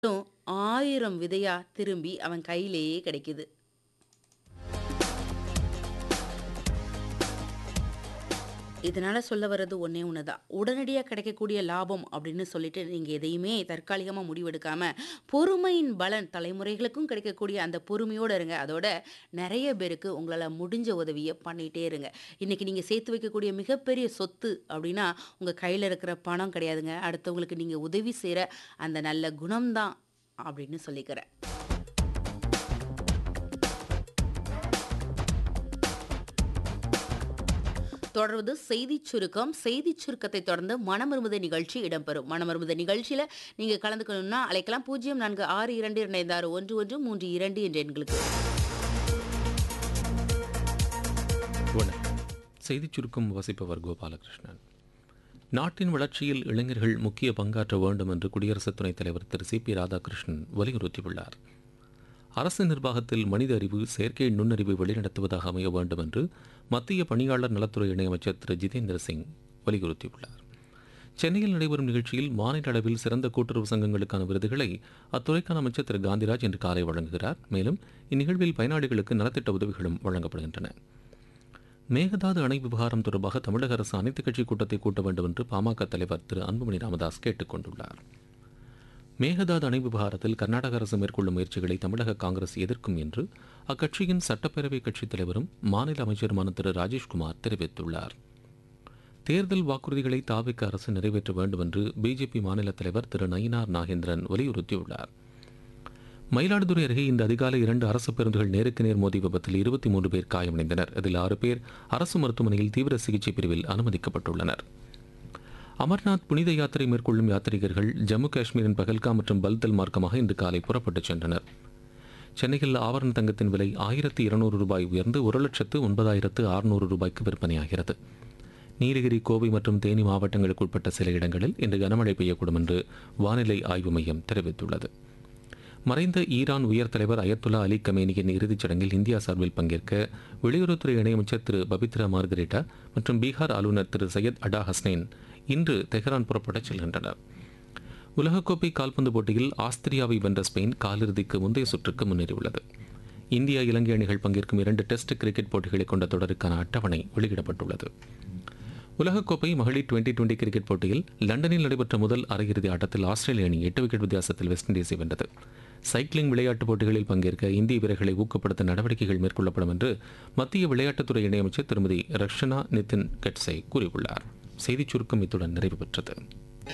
மட்டும் 1000 விதையா திரும்பி அவன் கையிலேயே கிடைக்குது. இதனால சொல்ல வர்றது ஒண்ணே ஒண்ணு தான். உடனடியா கிடைக்கக்கூடிய லாபம் அப்படின்னு சொல்லிட்டு நீங்க எதையுமே தற்காலிகமா முடிவெடுக்காம, பொறுமையின் பலன் தலைமுறைகளுக்கும் கிடைக்கக்கூடிய அந்த பொறுமையோட இருங்க. அதோட நெறைய பேருக்கு உங்களால முடிஞ்ச உதவிய பண்ணிட்டே இருங்க. இன்னைக்கு நீங்க சேர்த்து வைக்கக்கூடிய மிகப்பெரிய சொத்து அப்படின்னா, உங்க கையில இருக்கிற பணம் கிடையாதுங்க. அடுத்தவங்களுக்கு நீங்க உதவி செய்ற அந்த நல்ல குணம் தான் அப்படின்னு சொல்லிக்கிறேன். தொடர்வது செய்திச் சுருக்கம். செய்திச் சுருக்கத்தை தொடர்ந்து மனமிரும்புதை நிகழ்ச்சி இடம்பெறும். மனமிரும்புதை நிகழ்ச்சியில நீங்க கலந்துக்கணும்னா அழைக்கலாம் 0462261132 என்ற எண்களுக்கு. வணக்கம் செய்திச் சுருக்கம் வாசிப்பவர் கோபாலகிருஷ்ணன் நாட்டின் வளர்ச்சியில் இளைஞர்கள் முக்கிய பங்காற்ற வேண்டும் என்று குடியரசு துணைத் தலைவர் திரு சி பி ராதாகிருஷ்ணன் வலியுறுத்தியுள்ளார் அரசு நிர்வாகத்தில் மனித அறிவு செயற்கை நுண்ணறிவை வழிநடத்துவதாக அமைய வேண்டும் என்று மத்திய பணியாளர் நலத்துறை இணையமைச்சர் திரு ஜிதேந்திர சிங் வலியுறுத்தியுள்ளார் சென்னையில் நடைபெறும் நிகழ்ச்சியில் மாநில அளவில் சிறந்த கூட்டுறவு சங்கங்களுக்கான விருதுகளை அத்துறைக்கான அமைச்சர் திரு காந்திராஜ் இன்று காலை வழங்குகிறார் மேலும் இந்நிகழ்வில் பயனாளிகளுக்கு நலத்திட்ட உதவிகளும் வழங்கப்படுகின்றன மேகதாது அணை விவகாரம் தொடர்பாக தமிழக அரசு அனைத்துக் கட்சி கூட்டத்தை கூட்ட வேண்டும் என்று பாமக தலைவர் திரு அன்புமணி ராமதாஸ் கேட்டுக் கொண்டுள்ளார் மேகதாது அணை விவகாரத்தில் கர்நாடக அரசு மேற்கொள்ளும் முயற்சிகளை தமிழக காங்கிரஸ் எதிர்க்கும் என்று அக்கட்சியின் சட்டப்பேரவை கட்சித் தலைவரும் மாநில அமைச்சருமான திரு ராஜேஷ்குமார் தெரிவித்துள்ளார் தேர்தல் வாக்குறுதிகளை தாவிக்க அரசு நிறைவேற்ற வேண்டும் என்று பிஜேபி மாநில தலைவர் திரு நயினார் நாகேந்திரன் வலியுறுத்தியுள்ளார் மயிலாடுதுறை அருகே இந்த அதிகாலை இரண்டு அரசு பேருந்துகள் நேருக்கு நேர் மோதி விபத்தில் இருபத்தி மூன்று பேர் காயமடைந்தனர் இதில் ஆறு பேர் அரசு மருத்துவமனையில் தீவிர சிகிச்சை பிரிவில் அனுமதிக்கப்பட்டுள்ளனர் அமர்நாத் புனித யாத்திரை மேற்கொள்ளும் யாத்ரீகர்கள் ஜம்மு காஷ்மீரின் பகல்கா மற்றும் பல்தல் மார்க்கமாக இன்று காலை புறப்பட்டுச் சென்றனர் சென்னையில் ஆபரண தங்கத்தின் விலை ஆயிரத்தி இருநூறு ரூபாய் உயர்ந்து ஒரு லட்சத்து ஒன்பதாயிரத்து அறுநூறு ரூபாய்க்கு விற்பனையாகிறது நீலகிரி கோவை மற்றும் தேனி மாவட்டங்களுக்கு உட்பட்ட சில இடங்களில் இன்று கனமழை பெய்யக்கூடும் என்று வானிலை ஆய்வு மையம் தெரிவித்துள்ளது மறைந்த ஈரான் உயர் தலைவர் அயத்துல்லா அலி கமேனியின் இறுதிச் சடங்கில் இந்தியா சார்பில் பங்கேற்க வெளியுறவுத்துறை இணையமைச்சர் திரு பபித்ரா மார்கரேட்டா மற்றும் பீகார் ஆளுநர் திரு சையத் அடா ஹஸ்னைன் இன்று தெஹ்ரான் புறப்படச் செல்கின்றனர் உலகக்கோப்பை கால்பந்து போட்டியில் ஆஸ்திரியாவை வென்ற ஸ்பெயின் காலிறுதிக்கு முந்தைய சுற்றுக்கு முன்னேறியுள்ளது இந்தியா இலங்கை அணிகள் பங்கேற்கும் இரண்டு டெஸ்ட் கிரிக்கெட் போட்டிகளை கொண்ட தொடருக்கான அட்டவணை வெளியிடப்பட்டுள்ளது உலகக்கோப்பை மகளிர் டுவெண்டி டுவெண்டி கிரிக்கெட் போட்டியில் லண்டனில் நடைபெற்ற முதல் அரையிறுதி ஆட்டத்தில் ஆஸ்திரேலிய அணி எட்டு விக்கெட் வித்தியாசத்தில் வெஸ்ட் இண்டீஸை வென்றது சைக்கிளிங் விளையாட்டுப் போட்டிகளில் பங்கேற்க இந்திய வீரர்களை ஊக்கப்படுத்த நடவடிக்கைகள் மேற்கொள்ளப்படும் என்று மத்திய விளையாட்டுத்துறை இணையமைச்சர் திருமதி ரக்ஷனா நிதின் கட்சே கூறியுள்ளார் செய்திச் சுருக்கம் இத்துடன் நிறைவு பெற்றது